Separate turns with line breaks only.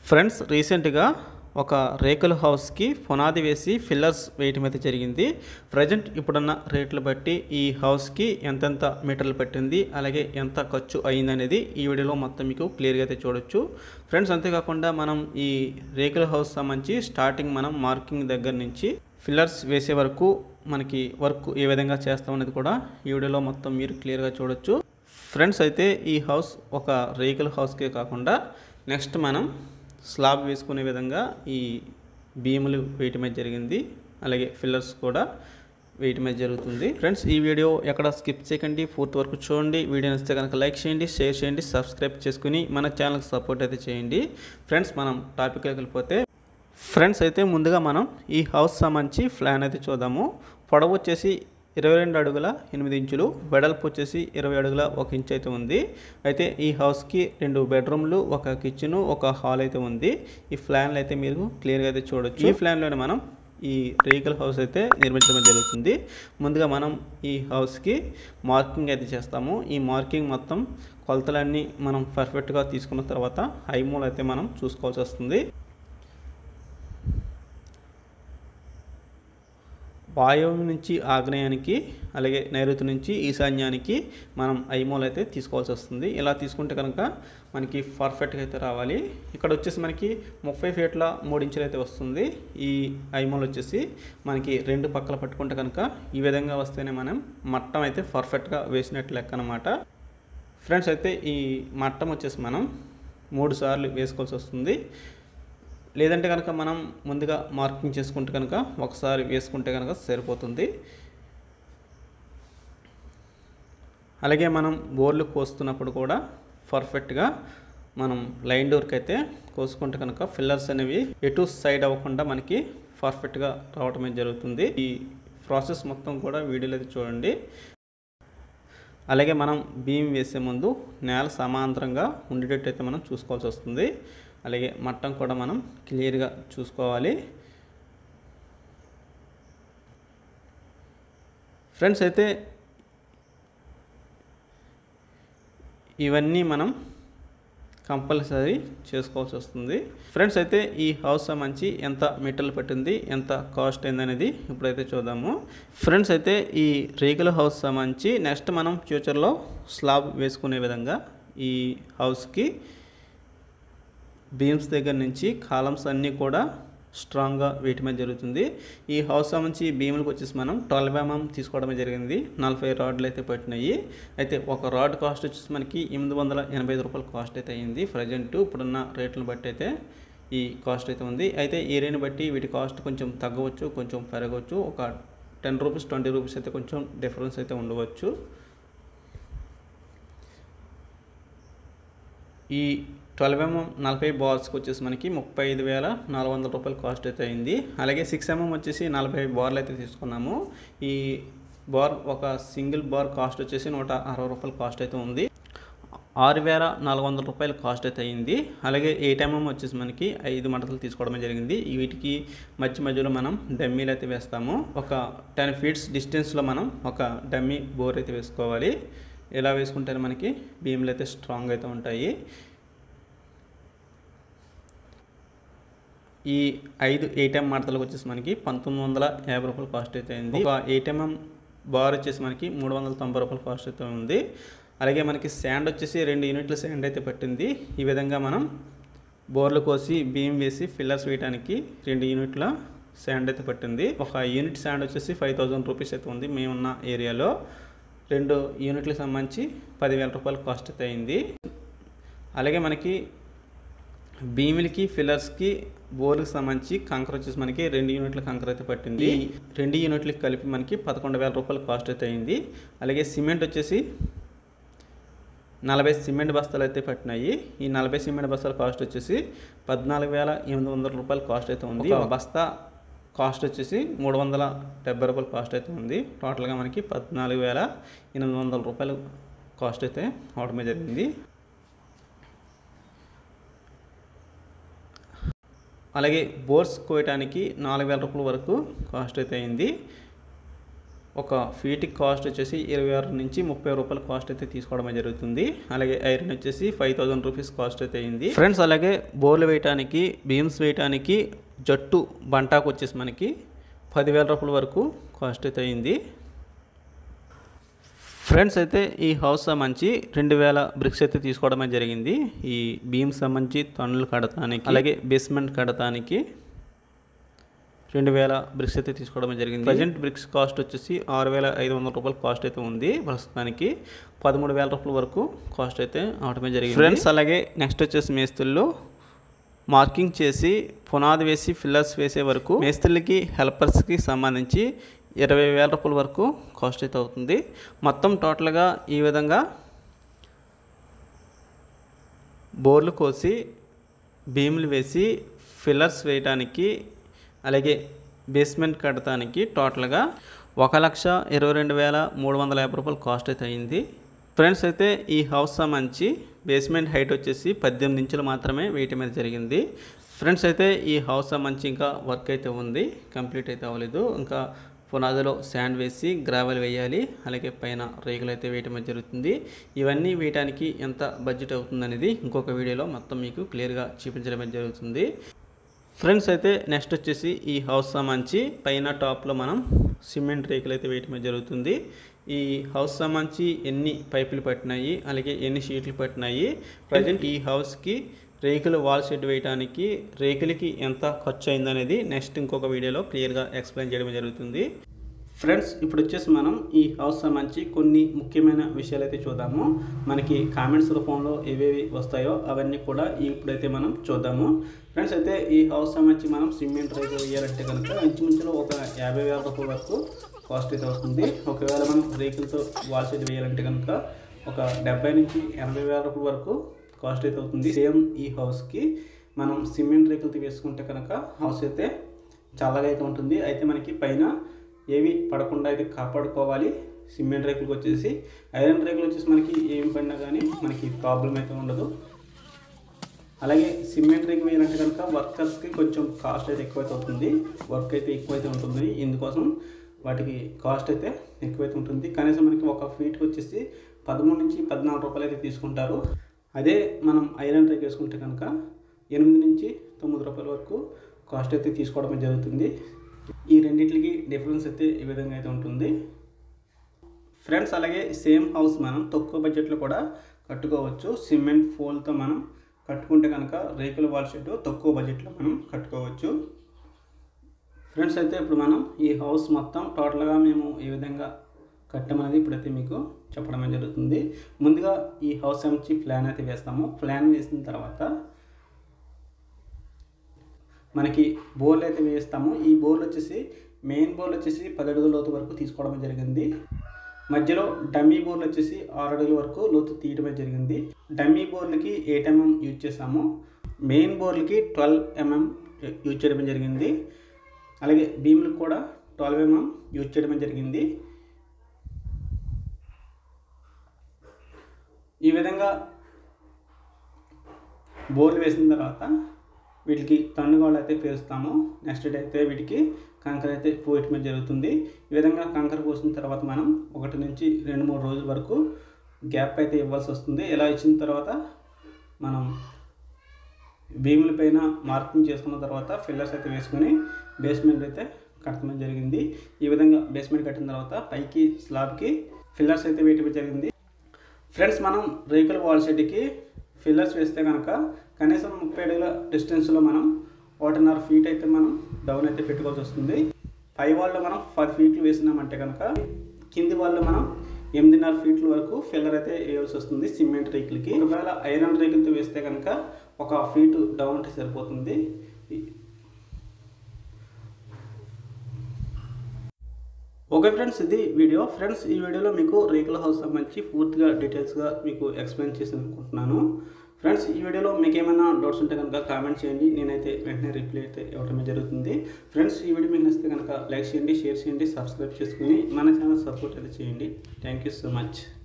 friends రీసెంట్గా ఒక రేకుల హౌస్కి పునాది వేసి ఫిల్లర్స్ వేయటం అయితే జరిగింది ప్రజెంట్ ఇప్పుడున్న రేట్లు బట్టి ఈ హౌస్కి ఎంతెంత మీటర్లు పట్టింది అలాగే ఎంత ఖర్చు అయింది అనేది ఈ వీడియోలో మొత్తం మీకు క్లియర్గా అయితే చూడొచ్చు ఫ్రెండ్స్ అంతేకాకుండా మనం ఈ రేకుల హౌస్ సంబంధించి స్టార్టింగ్ మనం మార్కింగ్ దగ్గర నుంచి ఫిల్లర్స్ వేసే వరకు మనకి వర్క్ ఏ విధంగా చేస్తాం అనేది కూడా ఈ వీడియోలో మొత్తం మీరు క్లియర్గా చూడొచ్చు ఫ్రెండ్స్ అయితే ఈ హౌస్ ఒక రేకుల హౌస్కే కాకుండా నెక్స్ట్ మనం స్లాబ్ వేసుకునే విధంగా ఈ భీములు వేయటం అయితే జరిగింది అలాగే ఫిల్లర్స్ కూడా వేయటం అయితే జరుగుతుంది ఫ్రెండ్స్ ఈ వీడియో ఎక్కడ స్కిప్ చేయకండి పూర్తి వరకు చూడండి వీడియో నచ్చితే కనుక లైక్ చేయండి షేర్ చేయండి సబ్స్క్రైబ్ చేసుకుని మన ఛానల్కి సపోర్ట్ అయితే చేయండి ఫ్రెండ్స్ మనం టాపిక్లోకి వెళ్ళిపోతే ఫ్రెండ్స్ అయితే ముందుగా మనం ఈ హౌస్ సంబంధించి ప్లాన్ అయితే చూద్దాము పొడవు వచ్చేసి ఇరవై రెండు అడుగుల ఎనిమిది ఇంచులు వెడల్పు వచ్చేసి ఇరవై అడుగుల ఒక ఇంచ్ అయితే ఉంది అయితే ఈ హౌస్కి రెండు బెడ్రూమ్లు ఒక కిచెన్ ఒక హాల్ అయితే ఉంది ఈ ప్లాన్లు అయితే మీరు క్లియర్గా అయితే చూడొచ్చు ఈ ప్లాన్లోనే మనం ఈ రేకుల హౌస్ అయితే నిర్మించడం జరుగుతుంది ముందుగా మనం ఈ హౌస్కి మార్కింగ్ అయితే చేస్తాము ఈ మార్కింగ్ మొత్తం కొలతలన్నీ మనం పర్ఫెక్ట్గా తీసుకున్న తర్వాత ఐమూల్ అయితే మనం చూసుకోవాల్సి వస్తుంది వాయువు నుంచి ఆగ్నేయానికి అలాగే నైరుతి నుంచి ఈశాన్యానికి మనం ఐమోల్ అయితే తీసుకోవాల్సి వస్తుంది ఇలా తీసుకుంటే కనుక మనకి పర్ఫెక్ట్గా అయితే రావాలి ఇక్కడ వచ్చేసి మనకి ముప్పై ఫీట్ల మూడు ఇంచులు అయితే వస్తుంది ఈ ఐమోల్ వచ్చేసి మనకి రెండు పక్కల పట్టుకుంటే కనుక ఈ విధంగా వస్తేనే మనం మట్టం అయితే పర్ఫెక్ట్గా వేసినట్టు లెక్క అనమాట ఫ్రెండ్స్ అయితే ఈ మట్టం వచ్చేసి మనం మూడు సార్లు వేసుకోవాల్సి వస్తుంది లేదంటే కనుక మనం ముందుగా మార్కింగ్ చేసుకుంటే కనుక ఒకసారి వేసుకుంటే కనుక సరిపోతుంది అలాగే మనం బోర్లు కోస్తున్నప్పుడు కూడా పర్ఫెక్ట్గా మనం లైన్ డోర్కి అయితే కోసుకుంటే కనుక ఫిల్లర్స్ అనేవి ఎటు సైడ్ అవ్వకుండా మనకి పర్ఫెక్ట్గా రావటమే జరుగుతుంది ఈ ప్రాసెస్ మొత్తం కూడా వీడియోలో అయితే చూడండి అలాగే మనం బీమ్ వేసే ముందు నేల సమాంతరంగా ఉండేటట్టు అయితే మనం చూసుకోవాల్సి వస్తుంది అలాగే మట్టం కూడా మనం క్లియర్గా చూసుకోవాలి ఫ్రెండ్స్ అయితే ఇవన్నీ మనం కంపల్సరీ చేసుకోవాల్సి వస్తుంది ఫ్రెండ్స్ అయితే ఈ హౌస్ సంబంధించి ఎంత మీటర్లు పట్టింది ఎంత కాస్ట్ అయింది అనేది ఇప్పుడైతే చూద్దాము ఫ్రెండ్స్ అయితే ఈ రేకుల హౌస్ సంబంధించి నెక్స్ట్ మనం ఫ్యూచర్లో స్లాబ్ వేసుకునే విధంగా ఈ హౌస్కి బీమ్స్ దగ్గర నుంచి కాలమ్స్ అన్నీ కూడా స్ట్రాంగ్గా వేయటమే జరుగుతుంది ఈ హౌస్ సంబంధించి భీములకు వచ్చేసి మనం ట్వెల్వ్ ఎంఎం తీసుకోవడమే జరిగింది నలభై రాడ్లు అయితే పట్టినాయి అయితే ఒక రాడ్ కాస్ట్ వచ్చేసి మనకి ఎనిమిది వందల ఎనభై ఐదు రూపాయల కాస్ట్ అయితే అయింది ప్రజెంట్ ఇప్పుడున్న రేట్లను బట్టి అయితే ఈ కాస్ట్ అయితే ఉంది అయితే ఈ రేట్ని బట్టి వీటి కాస్ట్ కొంచెం తగ్గవచ్చు కొంచెం పెరగవచ్చు ఒక టెన్ రూపీస్ ట్వంటీ రూపీస్ అయితే కొంచెం డిఫరెన్స్ అయితే ఉండవచ్చు ఈ ట్వెల్వ్ ఎంఎం నలభై బార్స్కి వచ్చేసి మనకి ముప్పై ఐదు వేల నాలుగు వందల రూపాయలు కాస్ట్ అయితే అయింది అలాగే సిక్స్ ఎంఎం వచ్చేసి నలభై బార్లు అయితే తీసుకున్నాము ఈ బార్ ఒక సింగిల్ బార్ కాస్ట్ వచ్చేసి నూట అరవై రూపాయల కాస్ట్ అయితే ఉంది ఆరు వేల నాలుగు వందల రూపాయల కాస్ట్ అయితే అయింది అలాగే ఎయిట్ ఎంఎం వచ్చేసి మనకి ఐదు మడతలు తీసుకోవడమే జరిగింది వీటికి మధ్య మధ్యలో మనం డమ్మీలు అయితే వేస్తాము ఒక టెన్ ఫీట్స్ డిస్టెన్స్లో మనం ఒక డమ్మీ బోర్ అయితే వేసుకోవాలి ఇలా వేసుకుంటే మనకి భీములు అయితే స్ట్రాంగ్ అయితే ఉంటాయి ఈ ఐదు ఏటీఎం మడతలకు వచ్చేసి మనకి పంతొమ్మిది వందల యాభై రూపాయలు కాస్ట్ అయితే అయింది ఒక ఏటీఎం బార్ వచ్చేసి మనకి మూడు వందల తొంభై రూపాయల కాస్ట్ అయితే ఉంది అలాగే మనకి శాండ్ వచ్చేసి రెండు యూనిట్ల శాండ్ అయితే పట్టింది ఈ విధంగా మనం బోర్లు కోసి బీమ్ వేసి ఫిల్లర్స్ వేయడానికి రెండు యూనిట్ల శాండ్ అయితే పట్టింది ఒక యూనిట్ శాండ్ వచ్చేసి ఫైవ్ థౌజండ్ రూపీస్ అయితే ఉంది మేమున్న ఏరియాలో రెండు యూనిట్లకు సంబంధించి పదివేల రూపాయల కాస్ట్ అయితే అయింది అలాగే మనకి భీములకి ఫిల్లర్స్కి బోర్కి సంబంధించి కంకర వచ్చేసి మనకి రెండు యూనిట్ల కంకర అయితే పట్టింది ఈ రెండు యూనిట్లకి కలిపి మనకి పదకొండు వేల రూపాయల కాస్ట్ అయితే అయింది అలాగే సిమెంట్ వచ్చేసి నలభై సిమెంట్ బస్తాలు అయితే పట్టినాయి ఈ నలభై సిమెంట్ బస్తాల కాస్ట్ వచ్చేసి పద్నాలుగు వేల ఎనిమిది వందల రూపాయల కాస్ట్ అయితే ఉంది ఒక బస్తా కాస్ట్ వచ్చేసి మూడు వందల డెబ్బై రూపాయల కాస్ట్ అయితే ఉంది టోటల్గా మనకి పద్నాలుగు వేల ఎనిమిది వందల రూపాయలు కాస్ట్ అయితే అవడమే జరిగింది అలాగే బోర్స్ కోయటానికి నాలుగు వేల రూపాయల వరకు కాస్ట్ అయితే అయింది ఒక ఫీట్కి కాస్ట్ వచ్చేసి ఇరవై ఆరు నుంచి ముప్పై రూపాయల కాస్ట్ అయితే తీసుకోవడం జరుగుతుంది అలాగే ఐరన్ వచ్చేసి ఫైవ్ థౌసండ్ రూపీస్ కాస్ట్ అయితే అయింది ఫ్రెండ్స్ అలాగే బోర్లు వేయడానికి బీమ్స్ వేయడానికి జట్టు బంటాకు వచ్చేసి మనకి పదివేల రూపాయల వరకు కాస్ట్ అయితే అయింది ఫ్రెండ్స్ అయితే ఈ హౌస్ సంబంధించి రెండు వేల బ్రిక్స్ అయితే తీసుకోవడం అయితే జరిగింది ఈ బీమ్ సంబంధించి తన్నులు కడతానికి అలాగే బేస్మెంట్ కడతానికి రెండు వేల బ్రిక్స్ అయితే తీసుకోవడం అయితే జరిగింది ప్రజెంట్ బ్రిక్స్ కాస్ట్ వచ్చేసి ఆరు వేల ఐదు వందల రూపాయల కాస్ట్ అయితే ఉంది ప్రస్తుతానికి పదమూడు వేల రూపాయల వరకు కాస్ట్ అయితే అవడమే జరిగింది ఫ్రెండ్స్ అలాగే నెక్స్ట్ వచ్చేసి మేస్తుల్లో మార్కింగ్ చేసి పునాది వేసి ఫిల్లర్స్ వేసే వరకు మేస్త్రులకి హెల్పర్స్కి సంబంధించి ఇరవై వేల రూపాయల వరకు కాస్ట్ అయితే అవుతుంది మొత్తం టోటల్గా ఈ విధంగా బోర్లు కోసి బీమ్లు వేసి ఫిల్లర్స్ వేయడానికి అలాగే బేస్మెంట్ కట్టడానికి టోటల్గా ఒక లక్ష ఇరవై రెండు వేల మూడు వందల యాభై రూపాయలు కాస్ట్ అయితే అయింది ఫ్రెండ్స్ అయితే ఈ హౌస్ సంబంధించి బేస్మెంట్ హైట్ వచ్చేసి పద్దెనిమిది ఇంచులు మాత్రమే వేయటం అయితే జరిగింది ఫ్రెండ్స్ అయితే ఈ హౌస్ సంబంధించి ఇంకా వర్క్ అయితే ఉంది కంప్లీట్ అయితే అవ్వలేదు ఇంకా పునాదిలో శాండ్ వేసి గ్రావెల్ వేయాలి అలాగే పైన రేకులు అయితే వేయటం అయితే జరుగుతుంది ఇవన్నీ వేయడానికి ఎంత బడ్జెట్ అవుతుంది అనేది ఇంకొక వీడియోలో మొత్తం మీకు క్లియర్గా చూపించడం అయితే జరుగుతుంది ఫ్రెండ్స్ అయితే నెక్స్ట్ వచ్చేసి ఈ హౌస్ సంబంధించి పైన టాప్లో మనం సిమెంట్ రేకులు అయితే వేయటం అయితే జరుగుతుంది ఈ హౌస్ సంబంధించి ఎన్ని పైపులు పట్టినాయి అలాగే ఎన్ని షీట్లు పట్టినాయి ప్రజెంట్ ఈ హౌస్కి రేకులు వాల్ షెడ్ వేయడానికి రేకులకి ఎంత ఖర్చు అయిందనేది నెక్స్ట్ ఇంకొక వీడియోలో క్లియర్గా ఎక్స్ప్లెయిన్ చేయడం జరుగుతుంది ఫ్రెండ్స్ ఇప్పుడు వచ్చేసి మనం ఈ హౌస్ సంబంధించి కొన్ని ముఖ్యమైన విషయాలు అయితే చూద్దాము మనకి కామెంట్స్ రూపంలో ఏవేవి వస్తాయో అవన్నీ కూడా ఇప్పుడైతే మనం చూద్దాము ఫ్రెండ్స్ అయితే ఈ హౌస్ సంబంధించి మనం సిమెంట్ రేకు వేయాలంటే కనుక ఇంచుమించులో ఒక యాభై వేల రూపాయల వరకు కాస్ట్ అయితే అవుతుంది ఒకవేళ మనం రేకులతో వాల్ షెడ్ వేయాలంటే కనుక ఒక డెబ్బై నుంచి ఎనభై వేల రూపాయల వరకు కాస్ట్ అయితే అవుతుంది సేమ్ ఈ హౌస్కి మనం సిమెంట్ రేకులతో వేసుకుంటే కనుక హౌస్ అయితే చల్లగా అయితే ఉంటుంది అయితే మనకి పైన ఏవి పడకుండా అయితే కాపాడుకోవాలి సిమెంట్ రేకులకు వచ్చేసి ఐరన్ రేకులు వచ్చేసి మనకి ఏం పడినా కానీ మనకి ప్రాబ్లం అయితే ఉండదు అలాగే సిమెంట్ రేకు వేయాలంటే కనుక వర్కర్స్కి కొంచెం కాస్ట్ అయితే ఎక్కువైతే అవుతుంది వర్క్ అయితే ఎక్కువైతే ఉంటుంది ఇందుకోసం వాటికి కాస్ట్ అయితే ఎక్కువైతే ఉంటుంది కనీసం మనకి ఒక ఫీట్కి వచ్చేసి పదమూడు నుంచి పద్నాలుగు రూపాయలు అయితే తీసుకుంటారు అదే మనం ఐరన్ రేక్ వేసుకుంటే కనుక ఎనిమిది నుంచి తొమ్మిది రూపాయల వరకు కాస్ట్ అయితే తీసుకోవడం జరుగుతుంది ఈ రెండింటికి డిఫరెన్స్ అయితే ఈ విధంగా అయితే ఉంటుంది ఫ్రెండ్స్ అలాగే సేమ్ హౌస్ మనం తక్కువ బడ్జెట్లో కూడా కట్టుకోవచ్చు సిమెంట్ ఫోల్తో మనం కట్టుకుంటే కనుక రేకుల వాల్ షెడ్ తక్కువ బడ్జెట్లో మనం కట్టుకోవచ్చు ఫ్రెండ్స్ అయితే ఇప్పుడు మనం ఈ హౌస్ మొత్తం టోటల్గా మేము ఏ విధంగా కట్టమనేది ఇప్పుడైతే మీకు చెప్పడం అనేది జరుగుతుంది ముందుగా ఈ హౌస్ నుంచి ప్లాన్ అయితే వేస్తాము ప్లాన్ వేసిన తర్వాత మనకి బోర్లు అయితే వేస్తాము ఈ బోర్లు వచ్చేసి మెయిన్ బోర్లు వచ్చేసి పది అడుగుల లోతు వరకు తీసుకోవడం జరిగింది మధ్యలో డమ్మీ బోర్లు వచ్చేసి ఆరు అడుగుల వరకు లోతు తీయడమే జరిగింది డమ్మీ బోర్లకి ఎయిట్ ఎంఎం యూజ్ చేసాము మెయిన్ బోర్లకి ట్వెల్వ్ ఎంఎం యూజ్ చేయడం జరిగింది అలాగే బీమ్లకు కూడా ట్వెల్వ్ ఎంఎం యూజ్ చేయడం జరిగింది ఈ విధంగా బోర్లు వేసిన తర్వాత వీటికి తన్నుగోళ్ళు అయితే పేరుస్తాము నెక్స్ట్ డే అయితే వీటికి కంకర అయితే పోయటం జరుగుతుంది ఈ విధంగా కంకర పోసిన తర్వాత మనం ఒకటి నుంచి రెండు మూడు రోజుల వరకు గ్యాప్ అయితే ఇవ్వాల్సి వస్తుంది ఇలా ఇచ్చిన తర్వాత మనం భీముల పైన మార్కింగ్ చేసుకున్న తర్వాత ఫిల్లర్స్ అయితే వేసుకొని బేస్మెంట్ అయితే కట్టడం జరిగింది ఈ విధంగా బేస్మెంట్ కట్టిన తర్వాత పైకి స్లాబ్కి ఫిల్లర్స్ అయితే వేయటం జరిగింది ఫ్రెండ్స్ మనం రేకుల వాల్ షెడ్కి ఫిల్లర్స్ వేస్తే కనుక కనీసం ముప్పై అడుగుల డిస్టెన్స్లో మనం ఒకటిన్నర ఫీట్ అయితే మనం డౌన్ అయితే పెట్టుకోవాల్సి వస్తుంది పై వాళ్ళు మనం పది ఫీట్లు వేసినామంటే కనుక కింది వాళ్ళు మనం ఎనిమిదిన్నర ఫీట్ల వరకు ఫిల్లర్ అయితే వేయాల్సి వస్తుంది సిమెంట్ రేకులకి ఒకవేళ ఐరన్ రేకులతో వేస్తే కనుక ఒక ఫీటు డౌన్ అంటే సరిపోతుంది ఓకే ఫ్రెండ్స్ ఇది వీడియో ఫ్రెండ్స్ ఈ వీడియోలో మీకు రేకుల హౌస్ సంబంధించి పూర్తిగా డీటెయిల్స్గా మీకు ఎక్స్ప్లెయిన్ చేసి అనుకుంటున్నాను ఫ్రెండ్స్ ఈ వీడియోలో మీకు ఏమైనా డౌట్స్ ఉంటే కనుక కామెంట్ చేయండి నేనైతే వెంటనే రిప్లై అయితే ఇవ్వడమే జరుగుతుంది ఫ్రెండ్స్ ఈ వీడియో మీకు నచ్చితే కనుక లైక్ చేయండి షేర్ చేయండి సబ్స్క్రైబ్ చేసుకుని మన ఛానల్ సపోర్ట్ అయితే చేయండి థ్యాంక్ యూ సో మచ్